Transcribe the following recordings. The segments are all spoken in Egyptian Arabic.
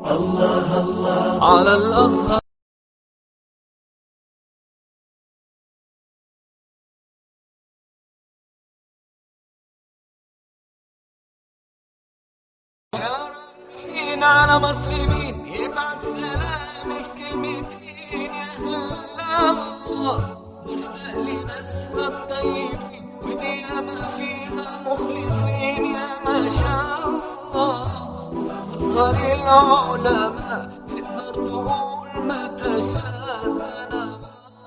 على الأزهر يا ربي على مسلمين يبعت سلامي في كلمتين يا الله مشتاق لناسها الطيبين ودي ما فيها مخلصين يا ما شاء الله أصغر العلماء تقدر تقول ما تشاء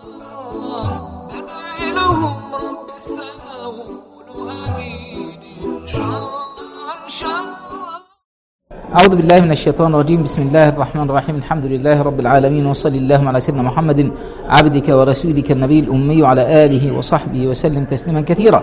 الله ندعي لهم رب السماء وقولوا آمين إن شاء الله إن شاء الله أعوذ بالله من الشيطان الرجيم بسم الله الرحمن الرحيم الحمد لله رب العالمين وصلى اللهم على سيدنا محمد عبدك ورسولك النبي الأمي وعلى آله وصحبه وسلم تسليما كثيرا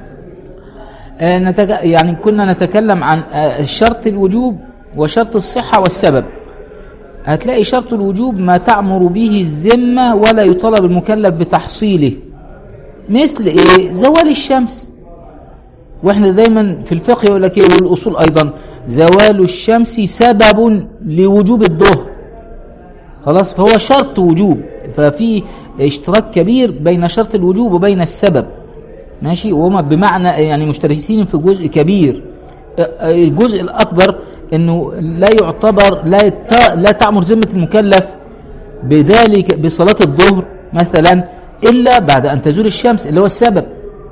آه، نتج... يعني كنا نتكلم عن آه، شرط الوجوب وشرط الصحة والسبب هتلاقي شرط الوجوب ما تعمر به الذمة ولا يطالب المكلف بتحصيله مثل إيه؟ زوال الشمس واحنا دايما في الفقه يقول لك ايه والاصول ايضا زوال الشمس سبب لوجوب الظهر خلاص فهو شرط وجوب ففي اشتراك كبير بين شرط الوجوب وبين السبب ماشي وهما بمعنى يعني مشتركين في جزء كبير الجزء الاكبر انه لا يعتبر لا يت- لا تعمر ذمه المكلف بذلك بصلاه الظهر مثلا الا بعد ان تزول الشمس اللي هو السبب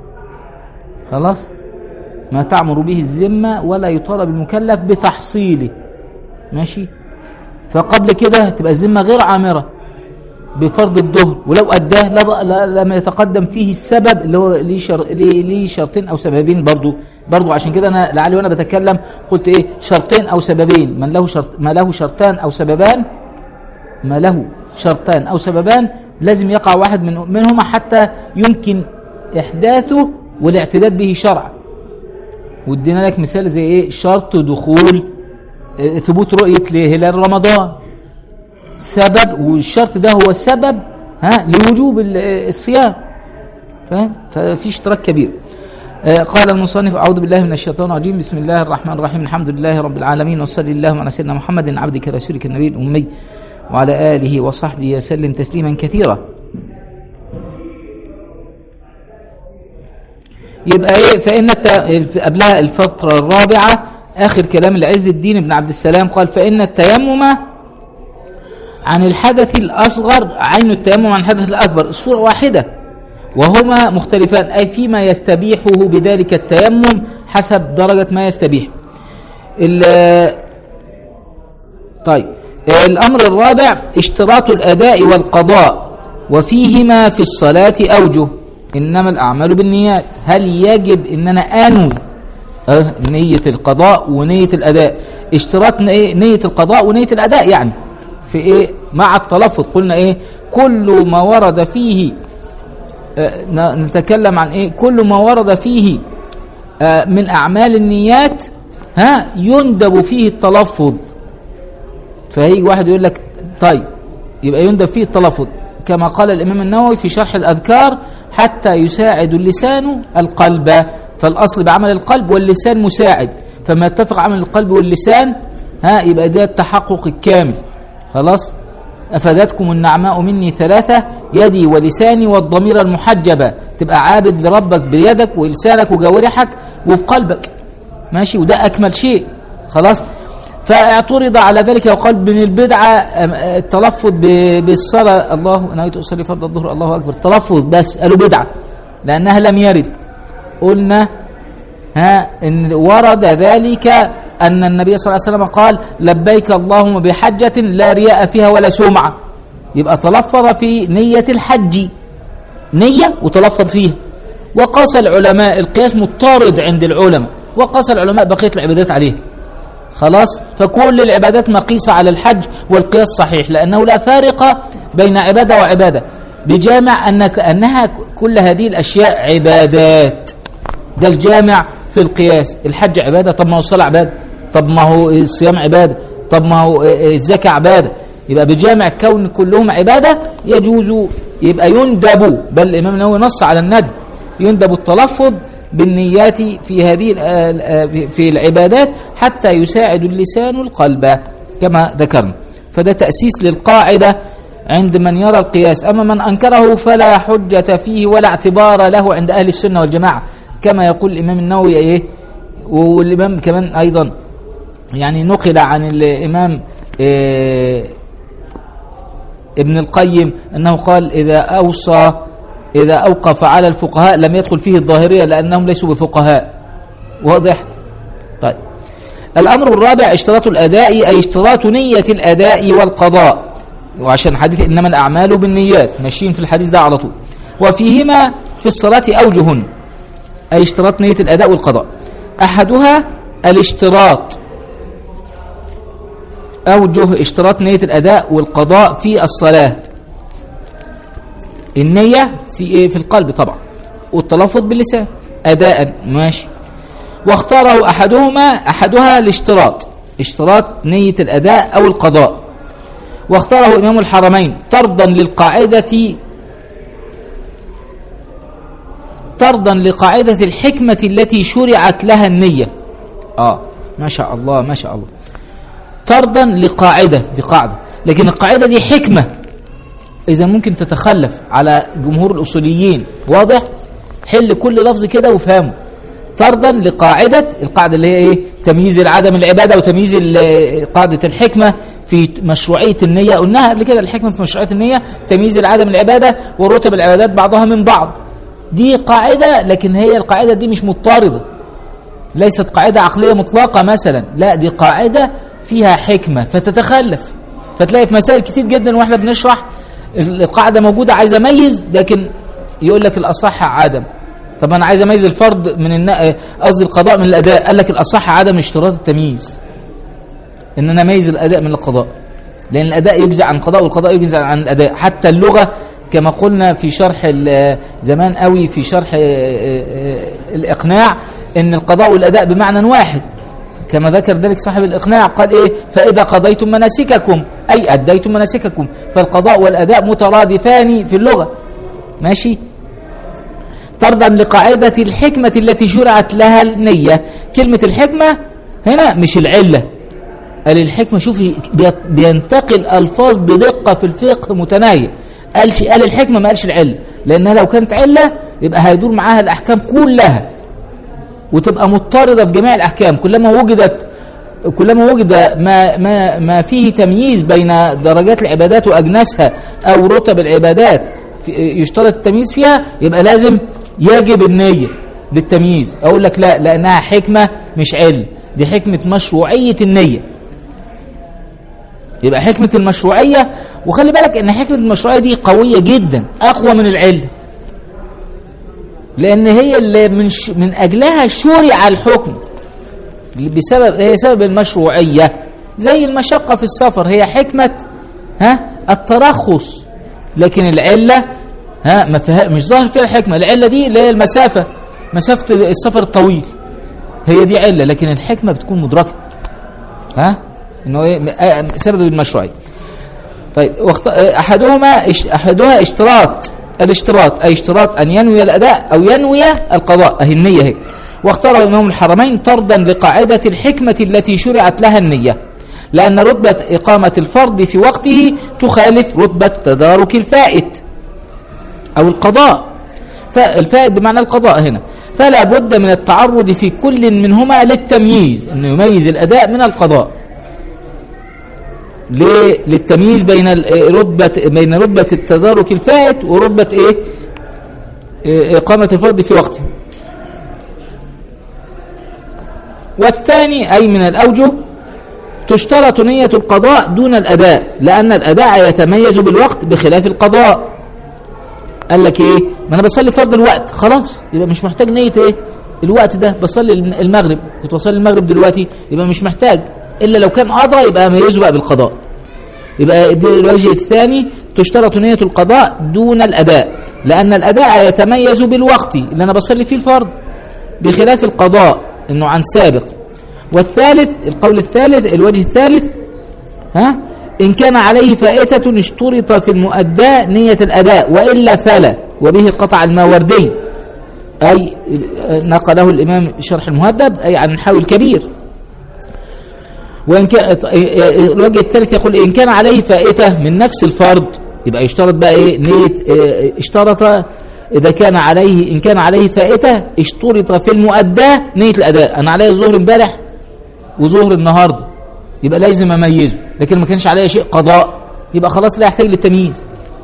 خلاص ما تعمر به الذمة ولا يطالب المكلف بتحصيله ماشي فقبل كده تبقى الذمة غير عامرة بفرض الظهر ولو أداه لا بقى- لا لما يتقدم فيه السبب اللي هو ليه شر... ليه ليه شرطين أو سببين برضو برضو عشان كده أنا لعلي وأنا بتكلم قلت إيه شرطين أو سببين من له شرط ما له شرطان أو سببان ما له شرطان أو سببان لازم يقع واحد من منهما حتى يمكن إحداثه والاعتداد به شرعا وادينا لك مثال زي ايه شرط دخول آه، ثبوت رؤية هلال رمضان سبب والشرط ده هو سبب ها لوجوب ال- آه، الصيام فاهم ففي اشتراك كبير آه، قال المصنف أعوذ بالله من الشيطان الرجيم بسم الله الرحمن الرحيم الحمد لله رب العالمين وصلي اللهم على سيدنا محمد عبدك رسولك النبي الأمي وعلى آله وصحبه وسلم تسليما كثيرا يبقى ايه فإن الت... قبلها الفترة الرابعة آخر كلام العز الدين بن عبد السلام قال فإن التيمم عن الحدث الأصغر عين التيمم عن الحدث الأكبر الصورة واحدة وهما مختلفان أي فيما يستبيحه بذلك التيمم حسب درجة ما يستبيح ال- طيب الأمر الرابع اشتراط الأداء والقضاء وفيهما في الصلاة أوجه إنما الأعمال بالنيات هل يجب إن أنا أنوي أه نية القضاء ونية الأداء اشتراط إيه نية القضاء ونية الأداء يعني في إيه مع التلفظ قلنا إيه كل ما ورد فيه آه، ن- نتكلم عن إيه كل ما ورد فيه آه، من أعمال النيات ها يندب فيه التلفظ فهيجي واحد يقول لك طيب يبقى يندب فيه التلفظ كما قال الإمام النووي في شرح الأذكار حتى يساعد اللسان القلب فالأصل بعمل القلب واللسان مساعد فما يتفق عمل القلب واللسان ها يبقى ده التحقق الكامل خلاص أفادتكم النعماء مني ثلاثة يدي ولساني والضمير المحجبة تبقى عابد لربك بيدك ولسانك وجوارحك وبقلبك ماشي وده أكمل شيء خلاص فاعترض على ذلك وقال من البدعة أم- التلفظ ب- بالصلاة الله نويت أصلي فرض الظهر الله أكبر التلفظ بس قالوا بدعة لأنها لم يرد قلنا ها إن ورد ذلك أن النبي صلى الله عليه وسلم قال لبيك اللهم بحجة لا رياء فيها ولا سمعة يبقى تلفظ في نية الحج نية وتلفظ فيها وقاس العلماء القياس مضطرد عند العلماء وقاس العلماء بقية العبادات عليه خلاص فكل العبادات مقيسة على الحج والقياس صحيح لأنه لا فارق بين عبادة وعبادة بجامع أنك أنها كل هذه الأشياء عبادات ده الجامع في القياس الحج عبادة طب ما هو الصلاة عبادة طب ما هو الصيام عبادة طب ما هو الزكاة عبادة يبقى بجامع كون كلهم عبادة يجوز يبقى يندب بل الإمام النووي نص على الندب يندب التلفظ بالنيات في هذه ال- في العبادات حتى يساعد اللسان القلب كما ذكرنا فده تأسيس للقاعدة عند من يرى القياس أما من أنكره فلا حجة فيه ولا اعتبار له عند أهل السنة والجماعة كما يقول الإمام النووي إيه والإمام كمان أيضا يعني نقل عن الإمام إيه ابن القيم أنه قال إذا أوصى إذا أوقف على الفقهاء لم يدخل فيه الظاهرية لأنهم ليسوا بفقهاء واضح طيب الأمر الرابع اشتراط الأداء أي اشتراط نية الأداء والقضاء وعشان حديث إنما الأعمال بالنيات ماشيين في الحديث ده على طول وفيهما في الصلاة أوجه أي اشتراط نية الأداء والقضاء أحدها الاشتراط أوجه اشتراط نية الأداء والقضاء في الصلاة النية في إيه في القلب طبعا والتلفظ باللسان أداء ماشي واختاره أحدهما أحدها الاشتراط اشتراط نية الأداء أو القضاء واختاره إمام الحرمين طردا للقاعدة طردا لقاعدة الحكمة التي شرعت لها النية آه ما شاء الله ما شاء الله طردا لقاعدة دي قاعدة لكن القاعدة دي حكمة إذا ممكن تتخلف على جمهور الأصوليين واضح حل كل لفظ كده وفهمه طردا لقاعدة القاعدة اللي هي إيه تمييز العدم العبادة وتمييز قاعدة الحكمة في مشروعية النية قلناها قبل كده الحكمة في مشروعية النية تمييز العدم العبادة ورتب العبادات بعضها من بعض دي قاعدة لكن هي القاعدة دي مش مضطردة ليست قاعدة عقلية مطلقة مثلا لا دي قاعدة فيها حكمة فتتخلف فتلاقي في مسائل كتير جدا واحنا بنشرح القاعدة موجودة عايز اميز لكن يقول لك الأصح عدم طب أنا عايز أميز الفرض من الن... قصدي القضاء من الأداء قال لك الأصح عدم اشتراط التمييز إن أنا أميز الأداء من القضاء لأن الأداء يجزع عن القضاء والقضاء يجزع عن الأداء حتى اللغة كما قلنا في شرح زمان قوي في شرح الإقناع إن القضاء والأداء بمعنى واحد كما ذكر ذلك صاحب الإقناع قال إيه فإذا قضيتم مناسككم أي أديتم مناسككم فالقضاء والأداء مترادفان في اللغة ماشي طردا لقاعدة الحكمة التي شرعت لها النية كلمة الحكمة هنا مش العلة قال الحكمة شوفي بينتقل ألفاظ بدقة في الفقه متناهية قالش قال الحكمة ما قالش العلة لأنها لو كانت علة يبقى هيدور معاها الأحكام كلها وتبقى مضطردة في جميع الأحكام كلما وجدت كلما وجد ما, ما, ما فيه تمييز بين درجات العبادات وأجناسها أو رتب العبادات يشترط التمييز فيها يبقى لازم يجب النية للتمييز أقول لك لا لأنها حكمة مش علم دي حكمة مشروعية النية يبقى حكمة المشروعية وخلي بالك ان حكمة المشروعية دي قوية جدا أقوى من العلة لأن هي اللي من, ش... من أجلها شرع الحكم بسبب هي سبب المشروعية زي المشقة في السفر هي حكمة ها الترخص لكن العلة ها ما فيها مش ظاهر فيها الحكمة العلة دي اللي هي المسافة مسافة السفر الطويل هي دي علة لكن الحكمة بتكون مدركة ها انه ايه سبب المشروعية طيب واخت... احدهما احدها اشتراط الاشتراط أي اشتراط أن ينوي الأداء أو ينوي القضاء أهي النية هي واختار إمام الحرمين طردا لقاعدة الحكمة التي شرعت لها النية لأن رتبة إقامة الفرض في وقته تخالف رتبة تدارك الفائت أو القضاء فالفائت بمعنى القضاء هنا فلا بد من التعرض في كل منهما للتمييز أنه يميز الأداء من القضاء ليه؟ للتمييز بين رتبة بين رتبة التدارك الفائت ورتبة ايه؟ إقامة الفرض في وقته. والثاني أي من الأوجه تشترط نية القضاء دون الأداء لأن الأداء يتميز بالوقت بخلاف القضاء. قال لك ايه؟ ما أنا بصلي فرض الوقت خلاص يبقى مش محتاج نية ايه؟ الوقت ده بصلي المغرب كنت بصلي المغرب دلوقتي يبقى مش محتاج إلا لو كان قضى يبقى ميزه بقى بالقضاء يبقى الوجه الثاني تشترط نية القضاء دون الأداء لأن الأداء يتميز بالوقت اللي أنا بصلي فيه الفرض بخلاف القضاء إنه عن سابق والثالث القول الثالث الوجه الثالث ها إن كان عليه فائتة اشترط في المؤدى نية الأداء وإلا فلا وبه قطع الماوردي أي نقله الإمام شرح المهذب أي عن الحاوي الكبير وإن كان الوجه الثالث يقول إن كان عليه فائتة من نفس الفرض يبقى يشترط بقى إيه نية اه، اشترط إذا كان عليه إن كان عليه فائتة اشترط في المؤداة نية الأداء أنا عليه الظهر امبارح وظهر النهاردة يبقى لازم أميزه لكن ما كانش عليه شيء قضاء يبقى خلاص لا يحتاج للتمييز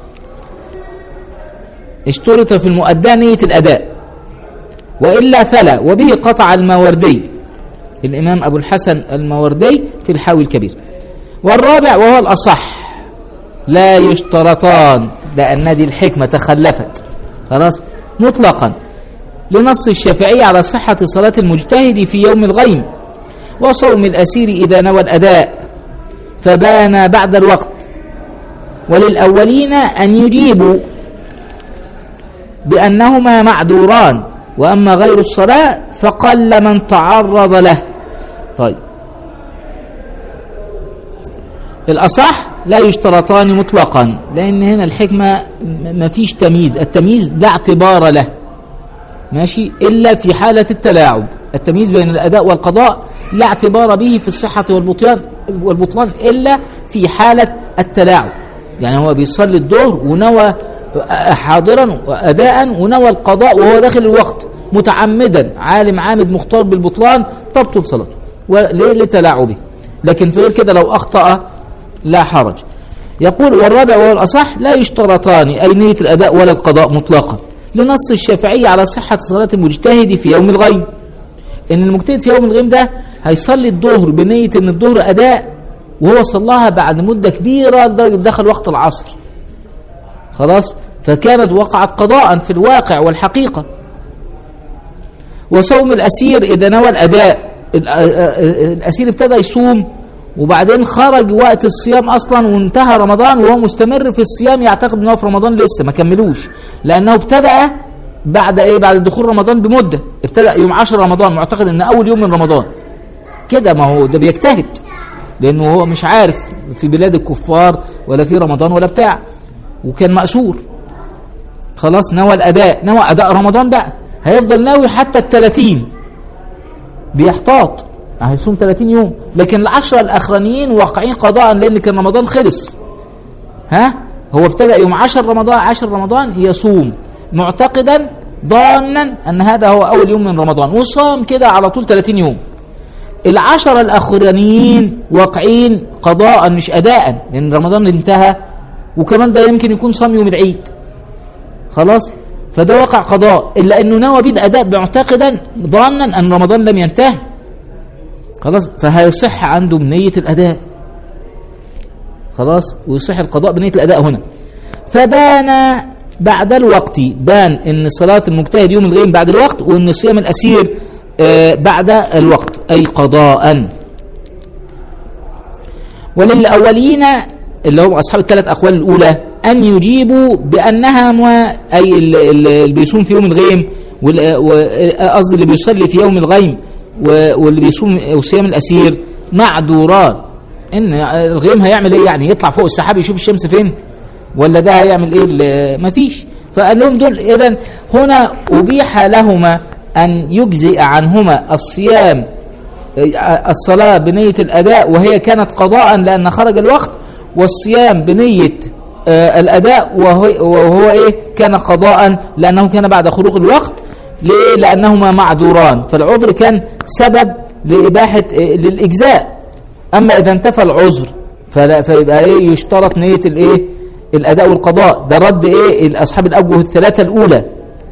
اشترط في المؤداة نية الأداء وإلا فلا وبه قطع الماوردي الإمام أبو الحسن الماوردي في الحاوي الكبير والرابع وهو الأصح لا يشترطان لأن دي الحكمة تخلفت خلاص مطلقا لنص الشافعي على صحة صلاة المجتهد في يوم الغيم وصوم الأسير إذا نوى الأداء فبان بعد الوقت وللأولين أن يجيبوا بأنهما معذوران وأما غير الصلاة فقل من تعرض له طيب الأصح لا يشترطان مطلقا لأن هنا الحكمة ما فيش تمييز التمييز لا اعتبار له ماشي إلا في حالة التلاعب التمييز بين الأداء والقضاء لا اعتبار به في الصحة والبطلان والبطلان إلا في حالة التلاعب يعني هو بيصلي الظهر ونوى حاضرا وأداء ونوى القضاء وهو داخل الوقت متعمدا عالم عامد مختار بالبطلان تبطل صلاته وليه لتلاعبه لكن في غير كده لو أخطأ لا حرج يقول والرابع وهو الأصح لا يشترطان أي نية الأداء ولا القضاء مطلقا لنص الشافعي على صحة صلاة المجتهد في يوم الغيم إن المجتهد في يوم الغيم ده هيصلي الظهر بنية إن الظهر أداء وهو صلاها بعد مدة كبيرة لدرجة دخل وقت العصر خلاص فكانت وقعت قضاء في الواقع والحقيقة وصوم الأسير إذا نوى الأداء الأسير ابتدى يصوم وبعدين خرج وقت الصيام اصلا وانتهى رمضان وهو مستمر في الصيام يعتقد ان هو في رمضان لسه ما كملوش لانه ابتدأ بعد ايه بعد دخول رمضان بمده ابتدأ يوم 10 رمضان معتقد ان اول يوم من رمضان كده ما هو ده بيجتهد لانه هو مش عارف في بلاد الكفار ولا في رمضان ولا بتاع وكان مأسور خلاص نوى الاداء نوى اداء رمضان بقى هيفضل ناوي حتى الثلاثين بيحتاط هيصوم 30 يوم لكن العشرة الأخرانيين واقعين قضاء لأن كان رمضان خلص ها هو ابتدأ يوم 10 رمضان 10 رمضان يصوم معتقدا ظانا أن هذا هو أول يوم من رمضان وصام كده على طول 30 يوم العشرة الأخرانيين واقعين قضاء مش أداء لأن رمضان انتهى وكمان ده يمكن يكون صام يوم العيد خلاص فده وقع قضاء إلا أنه نوى بالأداء معتقدا ظانا أن رمضان لم ينتهي خلاص فهيصح عنده بنية الأداء خلاص ويصح القضاء بنية الأداء هنا فبان بعد الوقت بان ان صلاة المجتهد يوم الغيم بعد الوقت وان صيام الأسير آه، بعد الوقت أي قضاء وللأولين اللي هم أصحاب الثلاث أقوال الأولى أن يجيبوا بأنها مو... أي اللي بيصوم في يوم الغيم قصدي اللي بيصلي في يوم الغيم واللي بيصوم صيام الأسير معذورات إن الغيم هيعمل إيه يعني يطلع فوق السحاب يشوف الشمس فين ولا ده هيعمل إيه ما فيش فقال لهم دول إذا هنا أبيح لهما أن يجزئ عنهما الصيام الصلاة بنية الأداء وهي كانت قضاء لأن خرج الوقت والصيام بنية آه، الأداء وهو, وهو إيه كان قضاء لأنه كان بعد خروج الوقت ليه لأنهما معذوران فالعذر كان سبب لإباحة إيه؟ للإجزاء أما إذا انتفى العذر فلا فيبقى إيه يشترط نية الإيه الأداء والقضاء ده رد إيه أصحاب الأوجه الثلاثة الأولى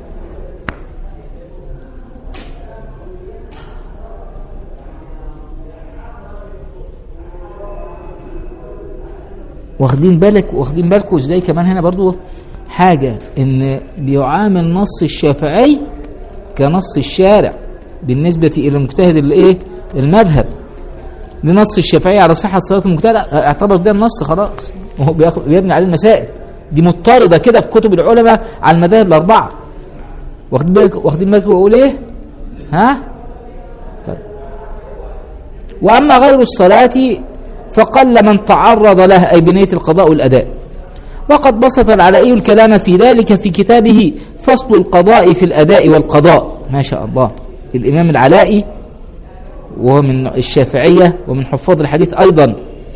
واخدين بالك واخدين بالكم ازاي كمان هنا برضو حاجة ان بيعامل نص الشافعي كنص الشارع بالنسبة إلى المجتهد الايه المذهب لنص الشافعي على صحة صلاة المجتهد اعتبر ده النص خلاص وهو بيبني عليه المسائل دي مضطردة كده في كتب العلماء على المذاهب الأربعة واخدين بالك واخدين بالك بقول ايه ها طيب وأما غير الصلاة فقل من تعرض له أي بنية القضاء والأداء وقد بسط العلائي الكلام في ذلك في كتابه فصل القضاء في الأداء والقضاء ما شاء الله الإمام العلائي وهو من الشافعية ومن حفاظ الحديث أيضا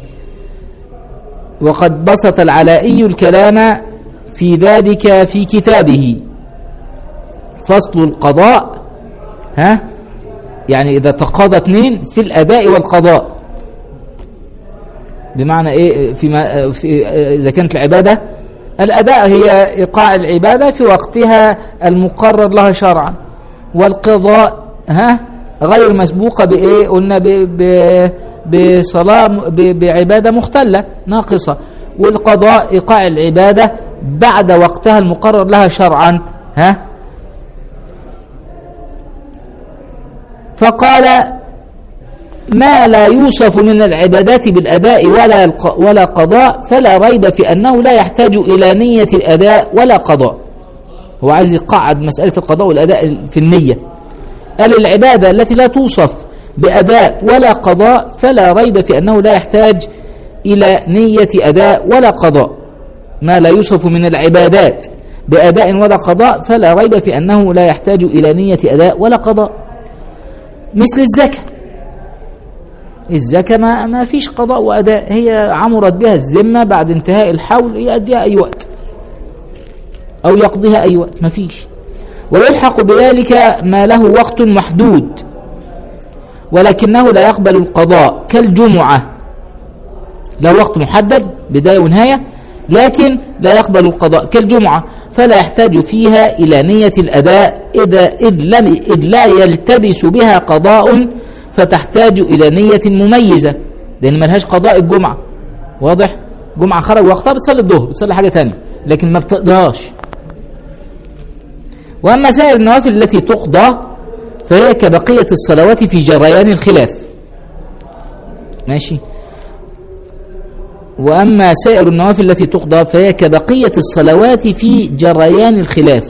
وقد بسط العلائي الكلام في ذلك في كتابه فصل القضاء ها يعني إذا تقاضى اثنين في الأداء والقضاء بمعنى إيه فيما في إذا كانت العبادة الأداء هي إيقاع العبادة في وقتها المقرر لها شرعا والقضاء ها غير مسبوقة بإيه قلنا بصلاة بعبادة مختلة ناقصة والقضاء إيقاع العبادة بعد وقتها المقرر لها شرعا ها فقال ما لا يوصف من العبادات بالأداء ولا ولا قضاء فلا ريب في أنه لا يحتاج إلى نية الأداء ولا قضاء هو عايز يقعد مسألة القضاء والأداء في النية قال العبادة التي لا توصف بأداء ولا قضاء فلا ريب في أنه لا يحتاج إلى نية أداء ولا قضاء ما لا يوصف من العبادات بأداء ولا قضاء فلا ريب في أنه لا يحتاج إلى نية أداء ولا قضاء مثل الزكاة الزكاة ما, ما فيش قضاء وأداء هي عمرت بها الذمة بعد انتهاء الحول يأديها أي وقت أو يقضيها أي وقت ما فيش ويلحق بذلك ما له وقت محدود ولكنه لا يقبل القضاء كالجمعة له وقت محدد بداية ونهاية لكن لا يقبل القضاء كالجمعة فلا يحتاج فيها إلى نية الأداء إذا إذ, لم إذ لا يلتبس بها قضاء فتحتاج إلى نية مميزة لأن ملهاش قضاء الجمعة واضح جمعة خرج وقتها بتصلي الظهر بتصلي حاجة تانية لكن ما بتقضاش وأما سائر النوافل التي تقضى فهي كبقية الصلوات في جريان الخلاف ماشي وأما سائر النوافل التي تقضى فهي كبقية الصلوات في جريان الخلاف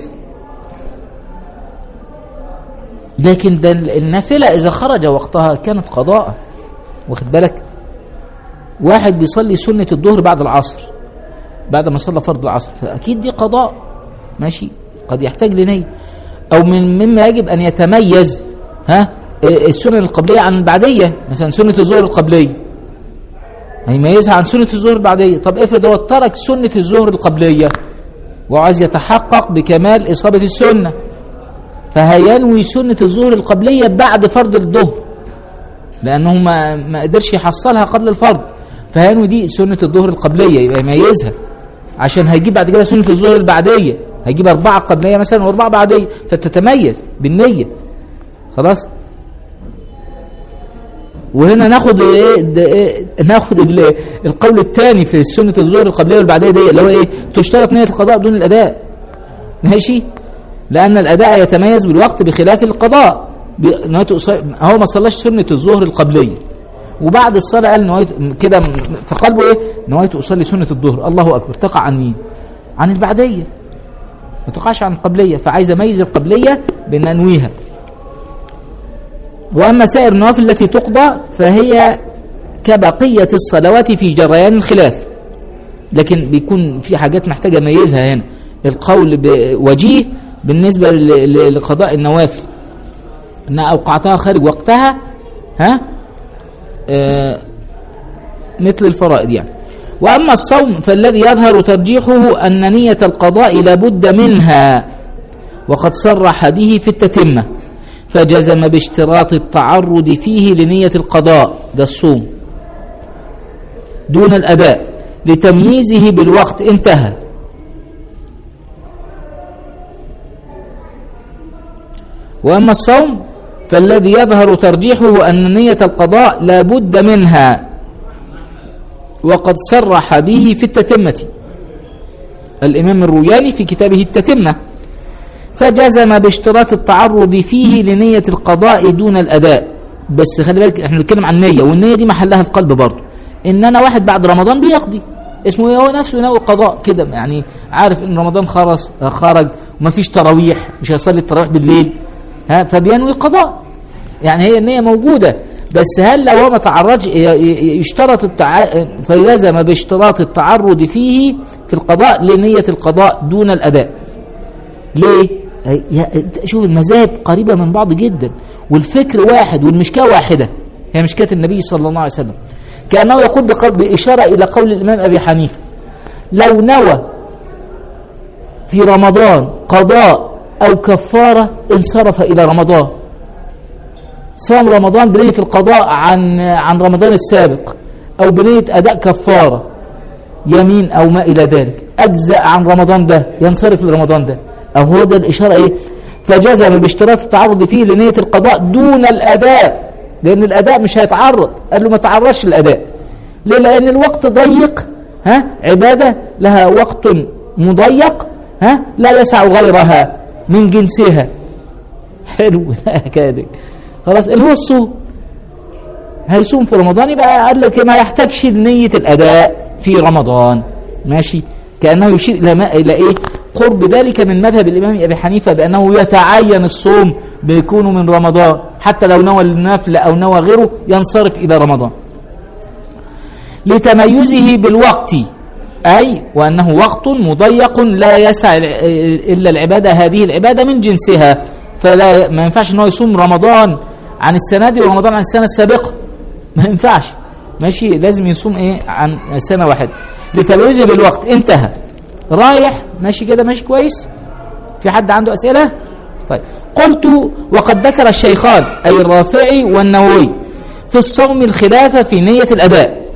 لكن ده النافلة إذا خرج وقتها كانت قضاء واخد بالك واحد بيصلي سنة الظهر بعد العصر بعد ما صلى فرض العصر فأكيد دي قضاء ماشي قد يحتاج لنية أو من مما يجب أن يتميز ها السنن القبلية عن البعدية مثلا سنة الظهر القبلية هيميزها عن سنة الظهر البعدية طب افرض هو ترك سنة الظهر القبلية وعايز يتحقق بكمال إصابة السنة فهينوي سنة الظهر القبلية بعد فرض الظهر لأنه ما, ما قدرش يحصلها قبل الفرض فهينوي دي سنة الظهر القبلية يبقى يميزها عشان هيجيب بعد كده سنة الظهر البعدية هيجيب أربعة قبلية مثلا وأربعة بعدية فتتميز بالنية خلاص وهنا ناخد ايه, إيه ناخد القول الثاني في سنة الظهر القبلية والبعدية دي اللي هو ايه تشترط نية القضاء دون الأداء ماشي لأن الأداء يتميز بالوقت بخلاف القضاء هو ما صلاش سنة الظهر القبلية وبعد الصلاة قال نويت كده في قلبه ايه نويت أصلي سنة الظهر الله أكبر تقع عن مين عن البعدية ما تقعش عن القبلية فعايز أميز القبلية بأن أنويها وأما سائر النوافل التي تقضى فهي كبقية الصلوات في جريان الخلاف لكن بيكون في حاجات محتاجة أميزها هنا القول وجيه بالنسبة لقضاء النوافل أنها أوقعتها خارج وقتها ها آه مثل الفرائض يعني وأما الصوم فالذي يظهر ترجيحه أن نية القضاء لابد منها وقد صرح به في التتمة فجزم باشتراط التعرض فيه لنية القضاء ده الصوم دون الأداء لتمييزه بالوقت انتهى وأما الصوم فالذي يظهر ترجيحه أن نية القضاء لا بد منها وقد صرح به في التتمة الإمام الروياني في كتابه التتمة فجزم باشتراط التعرض فيه لنية القضاء دون الأداء بس خلي بالك احنا بنتكلم عن النية والنية دي محلها القلب برضه ان انا واحد بعد رمضان بيقضي اسمه ايه هو نفسه ينوي القضاء كده يعني عارف ان رمضان خرج خرج ومفيش تراويح مش هيصلي التراويح بالليل ها فبينوي القضاء يعني هي النية موجودة بس هل لو هو ما تعرضش يشترط التع... فلزم باشتراط التعرض فيه في القضاء لنية القضاء دون الأداء ليه؟ شوف المذاهب قريبة من بعض جدا والفكر واحد والمشكاة واحدة هي مشكاة النبي صلى الله عليه وسلم كأنه يقول بقول بإشارة إلى قول الإمام أبي حنيفة لو نوى في رمضان قضاء أو كفارة انصرف إلى رمضان صام رمضان بنية القضاء عن عن رمضان السابق أو بنية أداء كفارة يمين أو ما إلى ذلك أجزأ عن رمضان ده ينصرف لرمضان ده أو هو ده الإشارة إيه فجزم باشتراط التعرض فيه لنية القضاء دون الأداء لأن الأداء مش هيتعرض قال له ما تعرضش الأداء ليه لأن الوقت ضيق ها عبادة لها وقت مضيق ها لا يسع غيرها من جنسها حلو كده خلاص اللي هو الصوم هيصوم في رمضان يبقى قال لك ما يحتاجش لنية الأداء في رمضان ماشي كأنه يشير إلى ما إلى إيه قرب ذلك من مذهب الإمام أبي حنيفة بأنه يتعين الصوم بيكون من رمضان حتى لو نوى النفل أو نوى غيره ينصرف إلى رمضان لتميزه بالوقت أي وأنه وقت مضيق لا يسع إلا العبادة هذه العبادة من جنسها فلا ما ينفعش أنه يصوم رمضان عن السنة دي ورمضان عن السنة السابقة ما ينفعش ماشي لازم يصوم ايه عن سنة واحدة لتميزه بالوقت انتهى رايح ماشي كده ماشي كويس في حد عنده أسئلة طيب قلت وقد ذكر الشيخان أي الرافعي والنووي في الصوم الخلافة في نية الأداء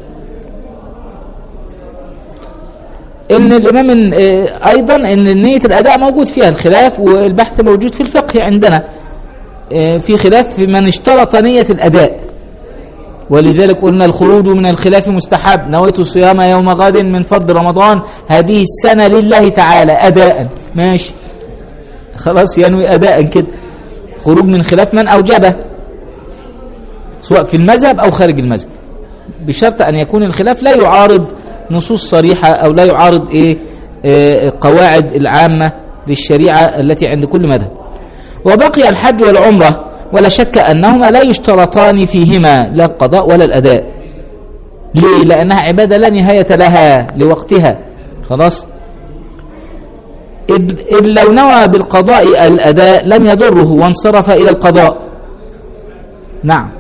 ان الامام آه، ايضا ان نيه الاداء موجود فيها الخلاف والبحث موجود في الفقه عندنا آه، في خلاف في من اشترط نيه الاداء ولذلك قلنا الخروج من الخلاف مستحب نويت صيام يوم غد من فرض رمضان هذه السنه لله تعالى اداء ماشي خلاص ينوي اداء كده خروج من خلاف من اوجبه سواء في المذهب او خارج المذهب بشرط ان يكون الخلاف لا يعارض نصوص صريحة أو لا يعارض إيه آه، قواعد العامة للشريعة التي عند كل مذهب وبقي الحج والعمرة ولا شك أنهما لا يشترطان فيهما لا القضاء ولا الأداء ليه؟ لأنها عبادة لا نهاية لها لوقتها خلاص إذ إذ لو نوى بالقضاء الأداء لم يضره وانصرف إلى القضاء نعم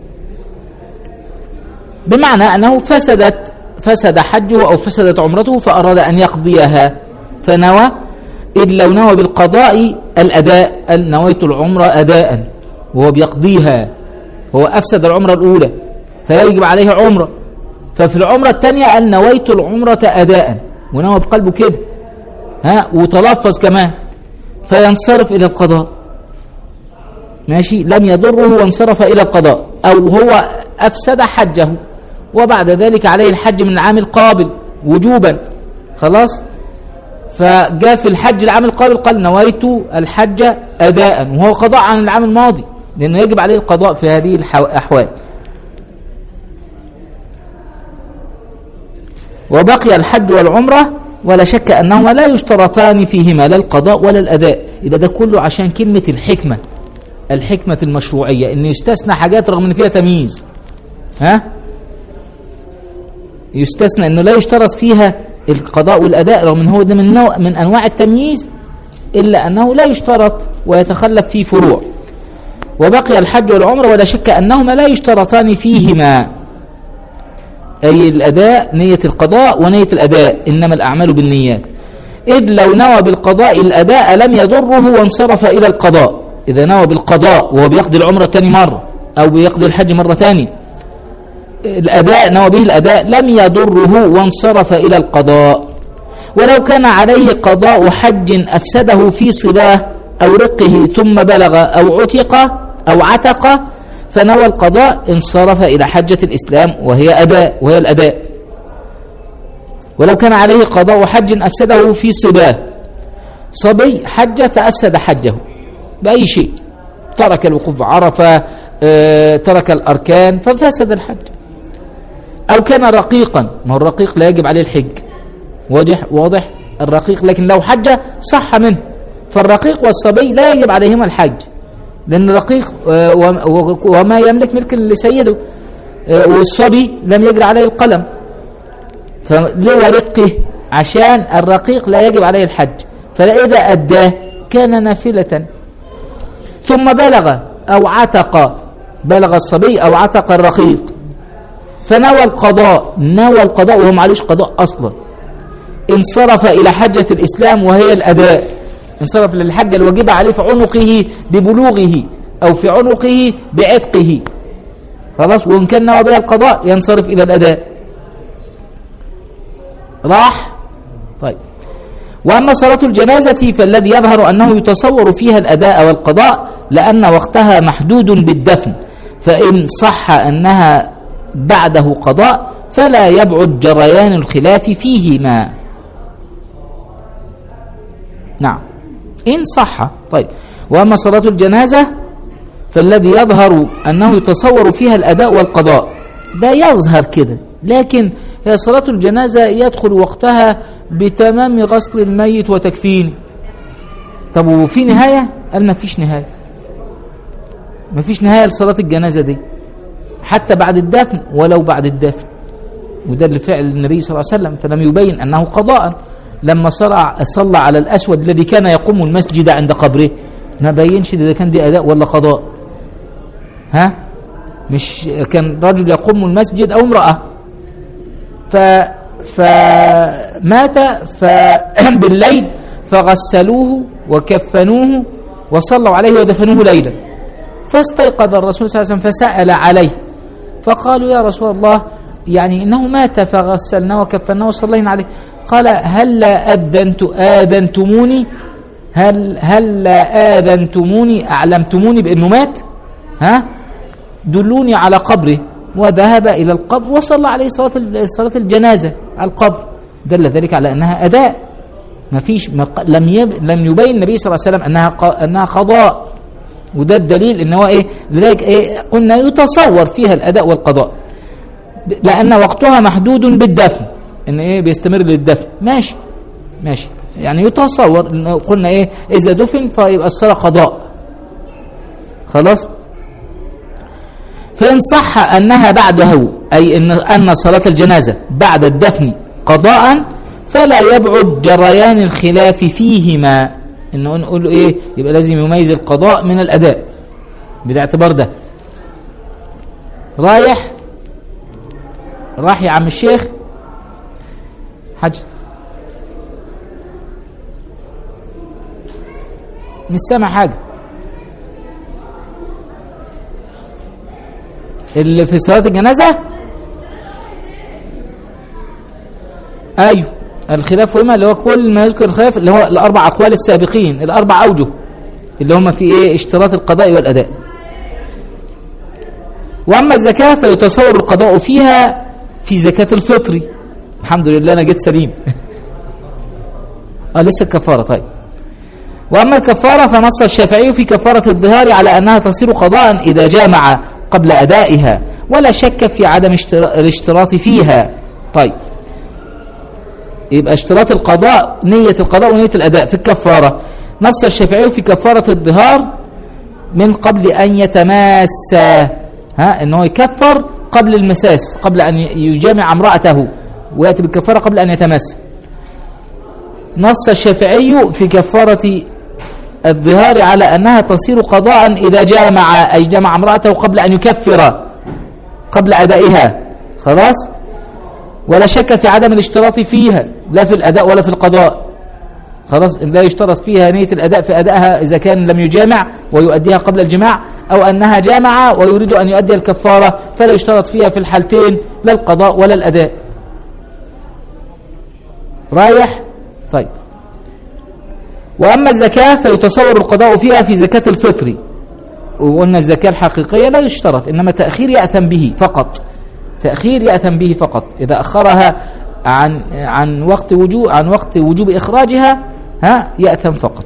بمعنى أنه فسدت فسد حجه أو فسدت عمرته فأراد أن يقضيها فنوى إذ لو نوى بالقضاء الأداء قال نويت العمرة أداء وهو بيقضيها هو أفسد العمرة الأولى فيجب عليه عمرة ففي العمرة الثانية قال نويت العمرة أداء ونوى بقلبه كده ها وتلفظ كمان فينصرف إلى القضاء ماشي لم يضره وانصرف إلى القضاء أو هو أفسد حجه وبعد ذلك عليه الحج من العام القابل وجوبا خلاص فجاء في الحج العام القابل قال نويت الحج أداء وهو قضاء عن العام الماضي لأنه يجب عليه القضاء في هذه الأحوال وبقي الحج والعمرة ولا شك أنهما لا يشترطان فيهما لا القضاء ولا الأداء إذا ده كله عشان كلمة الحكمة الحكمة المشروعية إن يستثنى حاجات رغم إن فيها تمييز ها يستثنى انه لا يشترط فيها القضاء والاداء رغم ان هو ده من نوع من انواع التمييز الا انه لا يشترط ويتخلف فيه فروع وبقي الحج والعمره ولا شك انهما لا يشترطان فيهما اي الاداء نيه القضاء ونيه الاداء انما الاعمال بالنيات اذ لو نوى بالقضاء الاداء لم يضره وانصرف الى القضاء اذا نوى بالقضاء وهو بيقضي العمره ثاني مره او بيقضي الحج مره ثانيه الأداء نوى به الأداء لم يضره وانصرف إلى القضاء ولو كان عليه قضاء حج أفسده في صلاه أو رقه ثم بلغ أو عتق أو عتق فنوى القضاء انصرف إلى حجة الإسلام وهي أداء وهي الأداء ولو كان عليه قضاء حج أفسده في صباه صبي حج فأفسد حجه بأي شيء ترك الوقوف عرفة اه ترك الأركان ففسد الحج أو كان رقيقا ما هو الرقيق لا يجب عليه الحج واضح واضح الرقيق لكن لو حج صح منه فالرقيق والصبي لا يجب عليهما الحج لأن الرقيق آه، وما يملك ملك لسيده آه، والصبي لم يجري عليه القلم فلو رقه عشان الرقيق لا يجب عليه الحج فإذا أداه كان نافلة ثم بلغ أو عتق بلغ الصبي أو عتق الرقيق فنوى القضاء نوى القضاء وهو معلوش قضاء أصلا انصرف إلى حجة الإسلام وهي الأداء انصرف للحجة الواجبة عليه في عنقه ببلوغه أو في عنقه بعتقه خلاص وإن كان نوى بها القضاء ينصرف إلى الأداء راح طيب وأما صلاة الجنازة فالذي يظهر أنه يتصور فيها الأداء والقضاء لأن وقتها محدود بالدفن فإن صح أنها بعده قضاء فلا يبعد جريان الخلاف فيهما نعم إن صح طيب وأما صلاة الجنازة فالذي يظهر أنه يتصور فيها الأداء والقضاء ده يظهر كده لكن هي صلاة الجنازة يدخل وقتها بتمام غسل الميت وتكفينه طب وفي نهاية قال ما فيش نهاية ما فيش نهاية لصلاة الجنازة دي حتى بعد الدفن ولو بعد الدفن وده اللي فعل النبي صلى الله عليه وسلم فلم يبين أنه قضاء لما صلى, صلى على الأسود الذي كان يقوم المسجد عند قبره ما بينش ده كان دي أداء ولا قضاء ها مش كان رجل يقوم المسجد أو امرأة ف فمات بالليل فغسلوه وكفنوه وصلوا عليه ودفنوه ليلا فاستيقظ الرسول صلى الله عليه وسلم فسأل عليه فقالوا يا رسول الله يعني إنه مات فغسلناه وكفناه وصلينا عليه قال هل لا أذنت آذنتموني هل هل لا آذنتموني أعلمتموني بأنه مات ها دلوني على قبره وذهب إلى القبر وصلى عليه صلاة صلاة الجنازة على القبر دل ذلك على أنها أداء ما فيش لم يب لم يبين النبي صلى الله عليه وسلم أنها أنها قضاء وده الدليل ان هو ايه لذلك ايه قلنا يتصور فيها الاداء والقضاء لان وقتها محدود بالدفن ان ايه بيستمر للدفن ماشي ماشي يعني يتصور إن قلنا ايه اذا دفن فيبقى الصلاه قضاء خلاص فإن صح أنها بعده أي إن, أن صلاة الجنازة بعد الدفن قضاء فلا يبعد جريان الخلاف فيهما إنه نقول له إيه يبقى لازم يميز القضاء من الأداء بالاعتبار ده رايح راح يا عم الشيخ حج مش سامع حاجه اللي في صلاة الجنازة أيوه الخلاف هما اللي هو كل ما يذكر الخلاف اللي هو الأربع أقوال السابقين الأربع أوجه اللي هم في إيه اشتراط القضاء والأداء وأما الزكاة فيتصور القضاء فيها في زكاة الفطر الحمد لله أنا جيت سليم اه لسه الكفارة طيب وأما الكفارة فنص الشافعي في كفارة الظهار على أنها تصير قضاء إذا جامع قبل أدائها ولا شك في عدم الاشتراط فيها طيب يبقى اشتراط القضاء نية القضاء ونية الأداء في الكفارة نص الشافعي في كفارة الظهار من قبل أن يتماس ها ان هو يكفر قبل المساس قبل أن يجامع امرأته ويأتي بالكفارة قبل أن يتماس نص الشافعي في كفارة الظهار على أنها تصير قضاء إذا جامع أي جمع امرأته قبل أن يكفر قبل أدائها خلاص ولا شك في عدم الاشتراط فيها لا في الأداء ولا في القضاء خلاص لا يشترط فيها نية الأداء في أدائها إذا كان لم يجامع ويؤديها قبل الجماع أو أنها جامع ويريد أن يؤدي الكفارة فلا يشترط فيها في الحالتين لا القضاء ولا الأداء رايح طيب وأما الزكاة فيتصور القضاء فيها في زكاة الفطر وقلنا الزكاة الحقيقية لا يشترط إنما تأخير يأثم به فقط تأخير يأثم به فقط إذا أخرها عن عن وقت وجوب عن وقت وجوب إخراجها ها يأثم فقط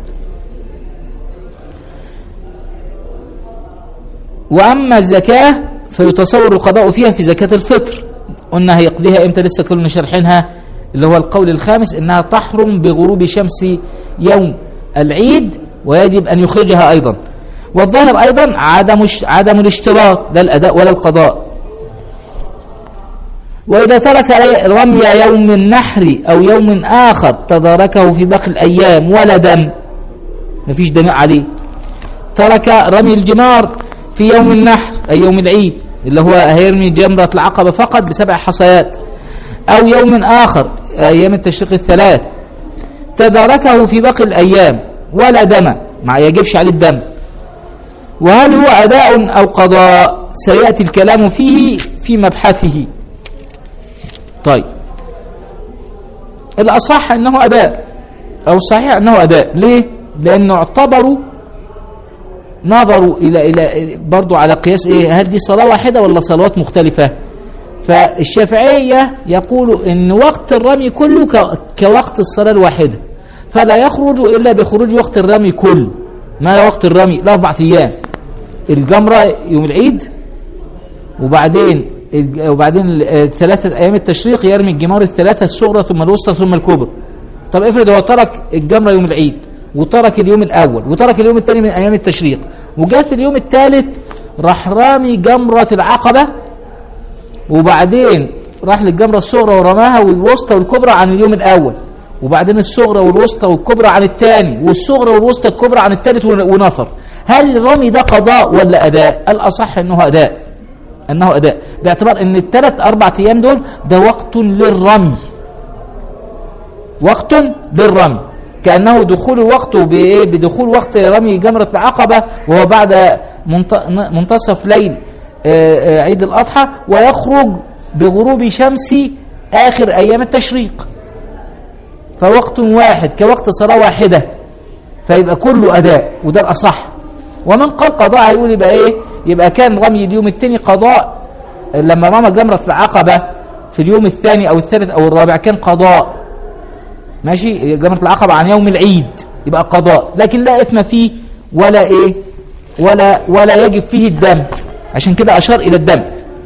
وأما الزكاة فيتصور القضاء فيها في زكاة الفطر قلنا هيقضيها امتى لسه كلنا شرحينها اللي هو القول الخامس انها تحرم بغروب شمس يوم العيد ويجب ان يخرجها ايضا والظاهر ايضا عدم عدم الاشتراط لا الاداء ولا القضاء واذا ترك رمي يوم النحر او يوم اخر تداركه في باقي الايام ولا دم مفيش دماء عليه ترك رمي الجمار في يوم النحر أي يوم العيد اللي هو هيرمي جمرة العقبة فقط بسبع حصيات أو يوم آخر أيام التشريق الثلاث تداركه في باقي الأيام ولا دم ما يجبش عليه الدم وهل هو أداء أو قضاء سيأتي الكلام فيه في مبحثه طيب الأصح أنه أداء أو صحيح أنه أداء ليه؟ لأنه اعتبروا نظروا إلى إلى برضو على قياس إيه هل دي صلاة واحدة ولا صلوات مختلفة فالشافعية يقول إن وقت الرمي كله ك- كوقت الصلاة الواحدة فلا يخرج إلا بخروج وقت الرمي كله ما وقت الرمي الأربع أيام الجمرة يوم العيد وبعدين الج- وبعدين ال- آه، ثلاثة أيام التشريق يرمي الجمار الثلاثة الصغرى ثم الوسطى ثم الكبرى طب افرض هو ترك الجمرة يوم العيد وترك اليوم الأول وترك اليوم الثاني من أيام التشريق وجاء في اليوم الثالث راح رامي جمرة العقبة وبعدين راح للجمرة الصغرى ورماها والوسطى والكبرى عن اليوم الأول وبعدين الصغرى والوسطى والكبرى عن الثاني والصغرى والوسطى الكبرى عن الثالث ون- ونفر هل الرمي ده قضاء ولا أداء الأصح أنه أداء أنه أداء باعتبار أن الثلاث أربع أيام دول ده وقت للرمي وقت للرمي كأنه دخول الوقت بإيه؟ بدخول وقت رمي جمرة العقبة وهو بعد منت- منتصف ليل آه، آه، عيد الأضحى ويخرج بغروب شمس آخر أيام التشريق فوقت واحد كوقت صلاة واحدة فيبقى كله أداء وده الأصح ومن قال قضاء هيقول يبقى إيه يبقى كان رمي اليوم الثاني قضاء لما رمى جمرة العقبة في اليوم الثاني أو الثالث أو الرابع كان قضاء ماشي جمرة العقبة عن يوم العيد يبقى قضاء لكن لا إثم فيه ولا إيه ولا ولا يجب فيه الدم عشان كده أشار إلى الدم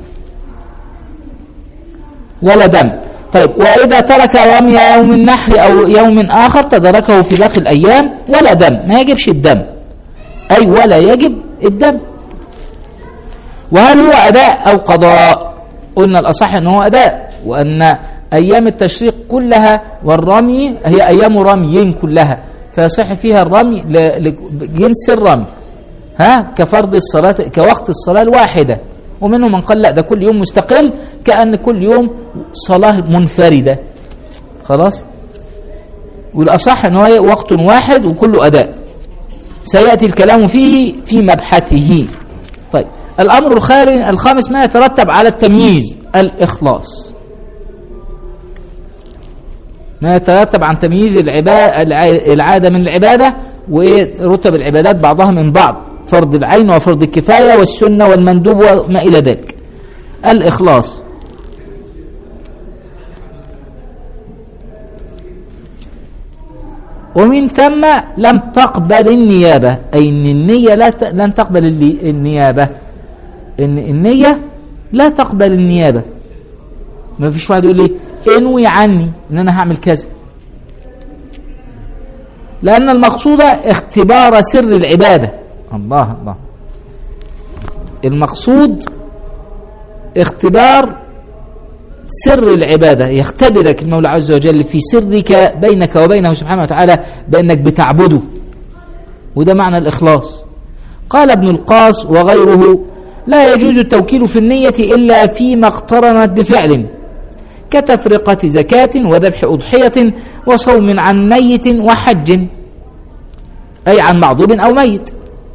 ولا دم طيب وإذا ترك رمي يوم النحر أو يوم آخر تدركه في باقي الأيام ولا دم ما يجبش الدم أي ولا يجب الدم وهل هو أداء أو قضاء قلنا الأصح أنه أداء وأن أيام التشريق كلها والرمي هي أيام رمي كلها فيصح فيها الرمي ل- لجنس الرمي ها كفرض الصلاة كوقت الصلاة الواحدة ومنهم من قال لا ده كل يوم مستقل كأن كل يوم صلاة منفردة خلاص والأصح أنه هي وقت واحد وكله أداء سيأتي الكلام فيه في مبحثه طيب الأمر الخارج الخامس ما يترتب على التمييز الإخلاص ما يترتب عن تمييز العبا- الع- العادة من العبادة ورتب العبادات بعضها من بعض فرض العين وفرض الكفاية والسنة والمندوب وما إلى ذلك الإخلاص ومن ثم لم تقبل النيابة أي أن النية لا ت... لن تقبل الني- النيابة إن النية لا تقبل النيابة ما فيش واحد يقول لي انوي عني ان انا هعمل كذا لان المقصود اختبار سر العبادة الله الله المقصود اختبار سر العبادة يختبرك المولى عز وجل في سرك بينك وبينه سبحانه وتعالى بأنك بتعبده وده معنى الإخلاص قال ابن القاس وغيره لا يجوز التوكيل في النية إلا فيما اقترنت بفعل كتفرقة زكاة وذبح أضحية وصوم عن ميت وحج أي عن معذور أو ميت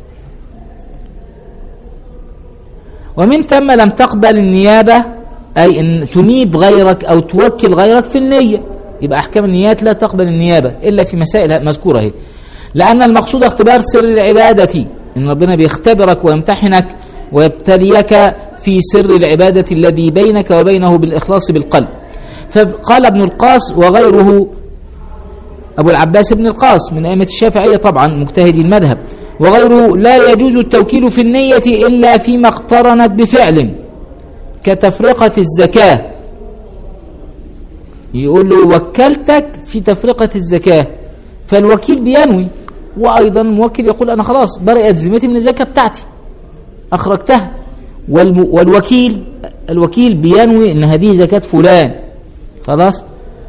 ومن ثم لم تقبل النيابة أي أن تنيب غيرك أو توكل غيرك في النية يبقى أحكام النيات لا تقبل النيابة إلا في مسائل مذكورة هي لأن المقصود اختبار سر العبادة إن ربنا بيختبرك ويمتحنك ويبتليك في سر العبادة الذي بينك وبينه بالإخلاص بالقلب فقال ابن القاس وغيره أبو العباس بن القاس من أئمة الشافعية طبعا مجتهدي المذهب وغيره لا يجوز التوكيل في النية إلا فيما اقترنت بفعل كتفرقة الزكاة يقول له وكلتك في تفرقة الزكاة فالوكيل بينوي وأيضا الموكل يقول أنا خلاص برئت ذمتي من الزكاة بتاعتي أخرجتها والم والوكيل الوكيل بينوي أن هذه زكاة فلان خلاص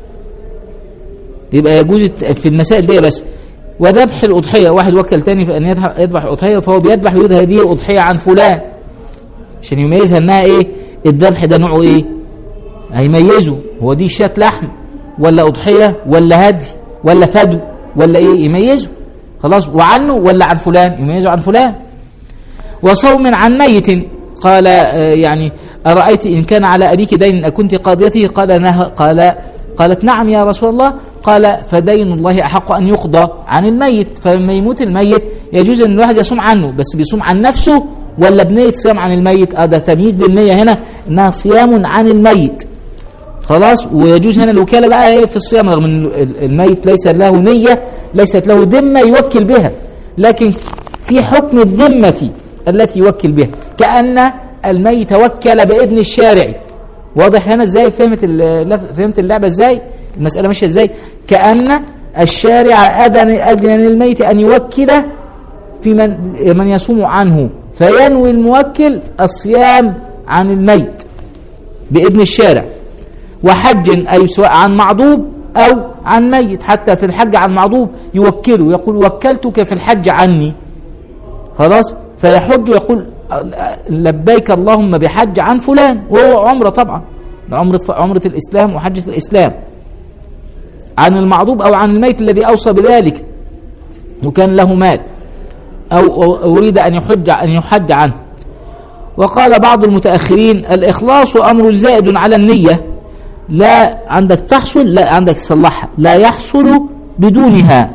يبقى يجوز الت- في المسائل دي بس وذبح الأضحية واحد وكل تاني في أن يذبح يذبح الأضحية فهو بيذبح يقول هذه أضحية عن فلان عشان يميزها انها ايه الذبح ده نوعه ايه هيميزه هو دي شاة لحم ولا اضحيه ولا هدي ولا فدو ولا ايه يميزه خلاص وعنه ولا عن فلان يميزه عن فلان وصوم عن ميت قال آه، يعني أرأيت إن كان على أبيك دين أكنت قاضيته قال نه قال قالت نعم يا رسول الله قال فدين الله أحق أن يقضى عن الميت فلما يموت الميت يجوز أن الواحد يصوم عنه بس بيصوم عن نفسه ولا بنية صيام عن الميت هذا تمييز بالنية هنا أنها صيام عن الميت خلاص ويجوز هنا الوكالة بقى ايه في الصيام رغم ان الميت ليس له نية ليست له ذمة يوكل بها لكن في حكم الذمة التي يوكل بها كأن الميت وكل بإذن الشارع واضح هنا ازاي فهمت فهمت اللعبة ازاي المسألة ماشية ازاي كأن الشارع أذن أذن للميت أن يوكل في من من يصوم عنه فينوي الموكل الصيام عن الميت بإذن الشارع وحج أي سواء عن معضوب أو عن ميت حتى في الحج عن معضوب يوكله يقول وكلتك في الحج عني خلاص فيحج ويقول لبيك اللهم بحج عن فلان وهو عمرة طبعا عمرة, عمرة الإسلام وحجة الإسلام عن المعضوب أو عن الميت الذي أوصى بذلك وكان له مال أو أريد أن يحج أن يحج عنه وقال بعض المتأخرين الإخلاص أمر زائد على النية لا عندك تحصل لا عندك تصلحها لا يحصل بدونها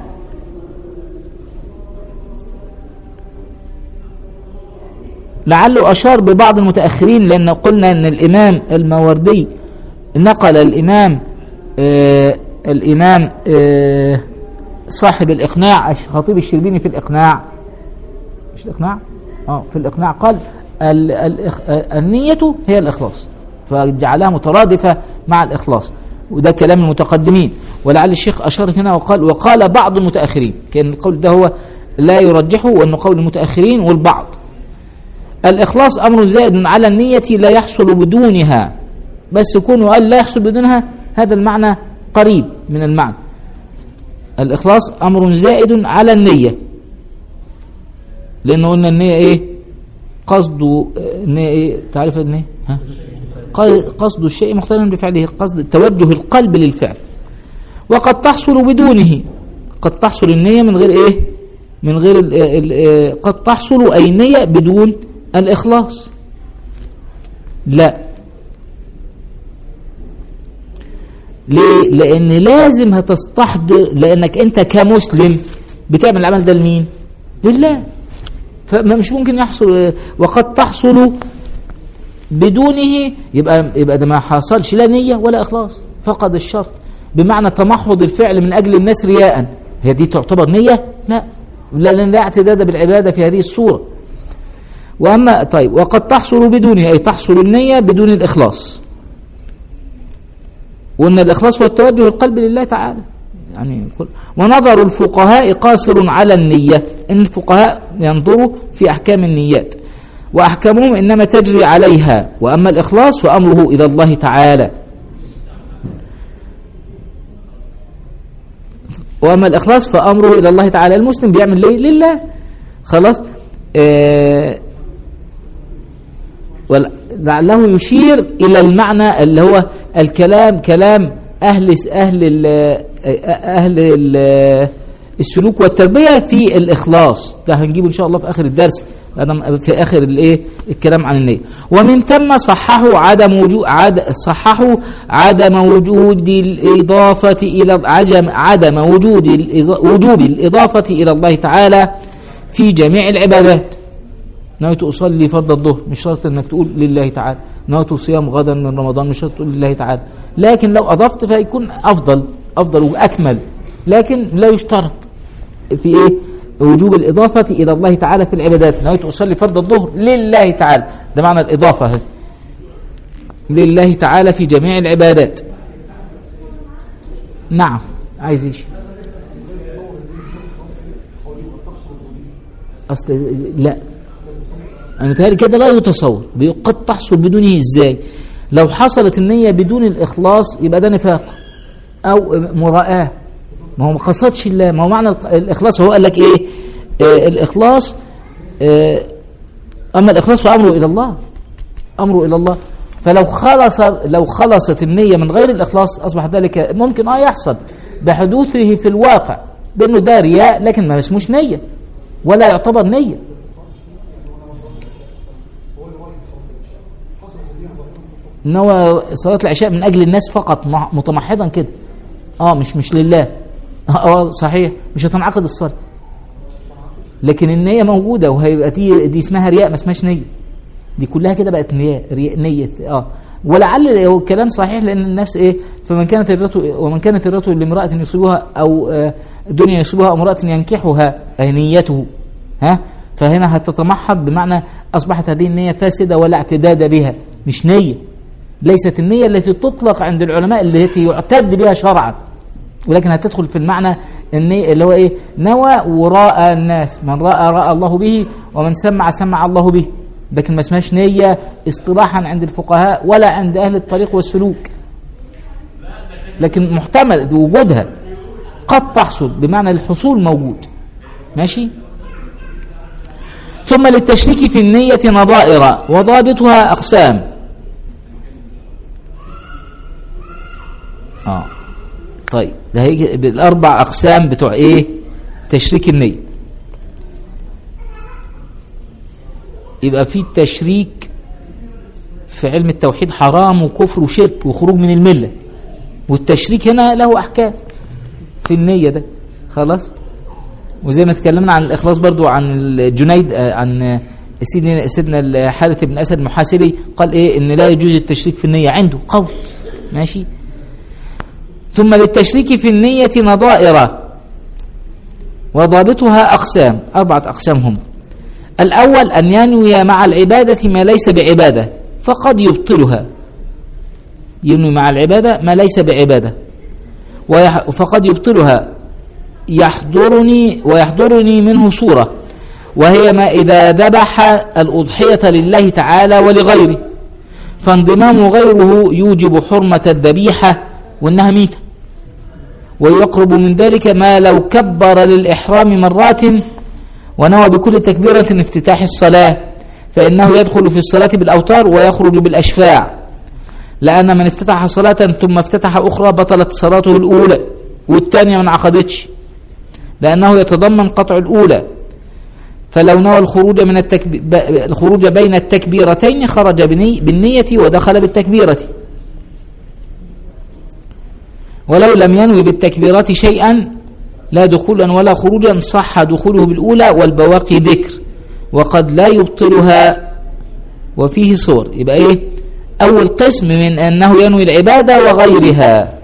لعله أشار ببعض المتأخرين لأن قلنا أن الإمام الموردي نقل الإمام آه الإمام آه صاحب الإقناع الخطيب الشربيني في الإقناع مش الإقناع آه في الإقناع قال ال ال النية هي الإخلاص فجعلها مترادفة مع الإخلاص وده كلام المتقدمين ولعل الشيخ أشار هنا وقال وقال بعض المتأخرين كان القول ده هو لا يرجحه وأنه قول المتأخرين والبعض الإخلاص أمر زائد على النية لا يحصل بدونها بس كونه قال لا يحصل بدونها هذا المعنى قريب من المعنى الإخلاص أمر زائد على النية لأنه قلنا النية إيه قصد النية إيه تعرف النية ها قصد الشيء مختلف بفعله قصد توجه القلب للفعل وقد تحصل بدونه قد تحصل النية من غير إيه من غير ال ال قد تحصل أي نية بدون الإخلاص لا ليه لأن لازم هتستحضر لأنك أنت كمسلم بتعمل العمل ده لمين لله فمش ممكن يحصل وقد تحصل بدونه يبقى يبقى ده ما حصلش لا نية ولا إخلاص فقد الشرط بمعنى تمحض الفعل من أجل الناس رياء هي دي تعتبر نية لا لأن لا اعتداد بالعبادة في هذه الصورة وأما طيب وقد تحصل بدونه أي تحصل النية بدون الإخلاص وأن الإخلاص هو التوجه القلب لله تعالى يعني ونظر الفقهاء قاصر على النية إن الفقهاء ينظروا في أحكام النيات وأحكامهم إنما تجري عليها وأما الإخلاص فأمره إلى الله تعالى وأما الإخلاص فأمره إلى الله تعالى المسلم بيعمل ليه لله خلاص آه ولعله يشير إلى المعنى اللي هو الكلام كلام أهل أهل ال أهل ال السلوك والتربية في الإخلاص ده هنجيبه إن شاء الله في آخر الدرس في آخر الإيه الكلام عن النية ومن ثم صححوا عدم وجود عد صححوا عدم وجود الإضافة إلى عدم عدم وجود وجوب الإضافة إلى الله تعالى في جميع العبادات نويت أصلي فرض الظهر مش شرط أنك تقول لله تعالى نويت صيام غدا من رمضان مش شرط تقول لله تعالى لكن لو أضفت فيكون أفضل أفضل وأكمل لكن لا يشترط في إيه وجوب الإضافة إلى الله تعالى في العبادات نويت أصلي فرض الظهر لله تعالى ده معنى الإضافة هذا لله تعالى في جميع العبادات نعم عايز ايش اصل لا انا تهيألي كده لا يتصور قد تحصل بدونه ازاي لو حصلت النية بدون الإخلاص يبقى ده نفاق أو مراءة ما هو ما قصدش الله ما هو معنى الإخلاص هو قال لك إيه آه الإخلاص آه أما الإخلاص فأمره إلى الله أمره إلى الله فلو خلص لو خلصت النية من غير الإخلاص أصبح ذلك ممكن آه يحصل بحدوثه في الواقع بأنه ده رياء لكن ما اسموش نية ولا يعتبر نية نوى صلاة العشاء من أجل الناس فقط مع- متمحضا كده اه مش مش لله اه صحيح مش هتنعقد الصلاة لكن النية موجودة وهيبقى دي, دي اسمها رياء ما اسمهاش نية دي كلها كده بقت نية رياء نية اه ولعل هو الكلام صحيح لان النفس ايه فمن كانت هجرته ومن كانت هجرته لامرأة يصيبها او آه، دنيا يصيبها او امرأة ينكحها أي نيته ها فهنا هتتمحض بمعنى اصبحت هذه النية فاسدة ولا اعتداد بها مش نية ليست النية التي تطلق عند العلماء التي يعتد بها شرعا ولكن هتدخل في المعنى النية اللي هو ايه نوى وراء الناس من رأى رأى الله به ومن سمع سمع الله به لكن ما اسمهاش نية اصطلاحا عند الفقهاء ولا عند أهل الطريق والسلوك لكن محتمل وجودها قد تحصل بمعنى الحصول موجود ماشي ثم للتشريك في النية نظائر وضابطها أقسام اه طيب ده هيجي بالاربع اقسام بتوع ايه تشريك النية يبقى في التشريك في علم التوحيد حرام وكفر وشرك وخروج من الملة والتشريك هنا له احكام في النية ده خلاص وزي ما اتكلمنا عن الاخلاص برضو عن الجنيد آه، عن آه، سيدنا سيدنا الحارث بن اسد المحاسبي قال ايه ان لا يجوز التشريك في النية عنده قول ماشي ثم للتشريك في النية نظائر وضابطها أقسام أربعة أقسام هم الأول أن ينوي مع العبادة ما ليس بعبادة فقد يبطلها ينوي مع العبادة ما ليس بعبادة ويح- فقد يبطلها يحضرني ويحضرني منه صورة وهي ما إذا ذبح الأضحية لله تعالى ولغيره فانضمام غيره يوجب حرمة الذبيحة وإنها ميتة ويقرب من ذلك ما لو كبر للإحرام مرات ونوى بكل تكبيرة افتتاح الصلاة فإنه يدخل في الصلاة بالأوتار ويخرج بالأشفاع لأن من افتتح صلاة ثم افتتح أخرى بطلت صلاته الأولى والثانية ما انعقدتش لأنه يتضمن قطع الأولى فلو نوى الخروج من التكبي... ب- الخروج بين التكبيرتين خرج بني... بالنية ودخل بالتكبيرة ولو لم ينوي بالتكبيرات شيئا لا دخولا ولا خروجا صح دخوله بالأولى والبواقي ذكر وقد لا يبطلها وفيه صور يبقى ايه أول قسم من أنه ينوي العبادة وغيرها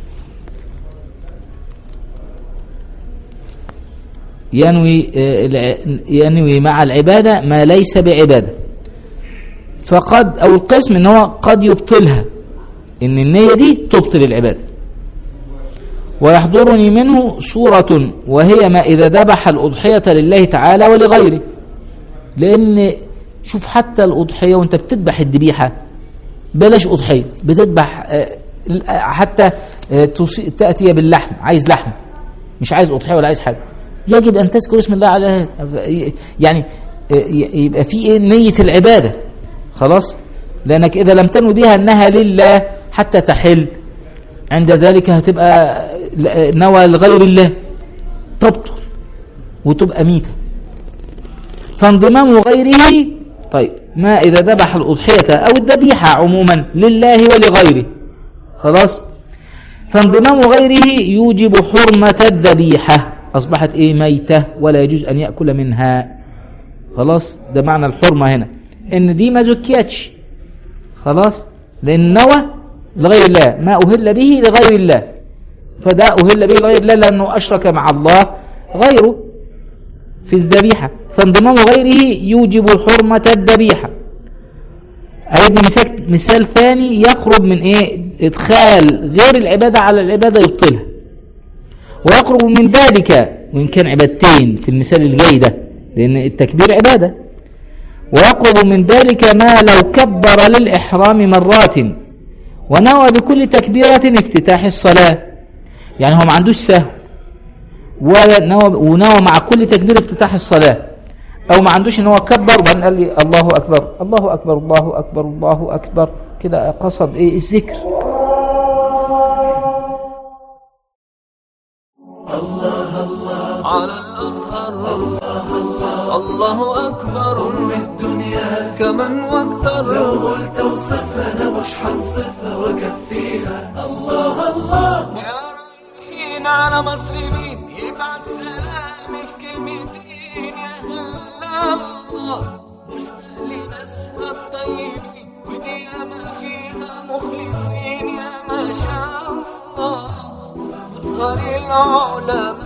ينوي آه، الع- ينوي مع العبادة ما ليس بعبادة فقد أو القسم ان هو قد يبطلها ان النية دي تبطل العبادة ويحضرني منه صورة وهي ما إذا ذبح الأضحية لله تعالى ولغيره لأن شوف حتى الأضحية وانت بتذبح الذبيحة بلاش أضحية بتذبح آه، حتى آه، تصي- تأتي باللحم عايز لحم مش عايز أضحية ولا عايز حاجة يجب أن تذكر اسم الله على يعني آه، ي- يبقى في إيه نية العبادة خلاص لأنك إذا لم تنوي بها أنها لله حتى تحل عند ذلك هتبقى نوى لغير الله تبطل وتبقى ميتة فانضمام غيره طيب ما إذا ذبح الأضحية أو الذبيحة عموما لله ولغيره خلاص فانضمام غيره يوجب حرمة الذبيحة أصبحت إيه ميتة ولا يجوز أن يأكل منها خلاص ده معنى الحرمة هنا إن دي ما زكيتش خلاص لأن نوى لغير الله ما أهل به لغير الله فده أهل به لغير الله لأنه أشرك مع الله غيره في الذبيحة فانضمام غيره يوجب حرمة الذبيحة أيضا مثال, مثال ثاني يقرب من إيه إدخال غير العبادة على العبادة يبطلها ويقرب من ذلك وإن كان عبادتين في المثال الجاي ده لأن التكبير عبادة ويقرب من ذلك ما لو كبر للإحرام مرات ونوى بكل تكبيرة افتتاح الصلاة يعني هو ما عندوش سهو ونوى, ونوى مع كل تكبير افتتاح الصلاة او ما عندوش ان هو كبر وبعدين قال لي الله اكبر الله اكبر الله اكبر الله اكبر كده قصد ايه الذكر على الأزهر الله أكبر الدنيا كمن واكتر لو قلت اوصفها انا مش هنصفها واكفيها الله الله يا رايحين على مصر مين يبعت سلامي في كلمتين يا هلا الله مشتاق لناسها الطيبين ودي ياما فيها مخلصين يا ما شاء الله أصغر العلماء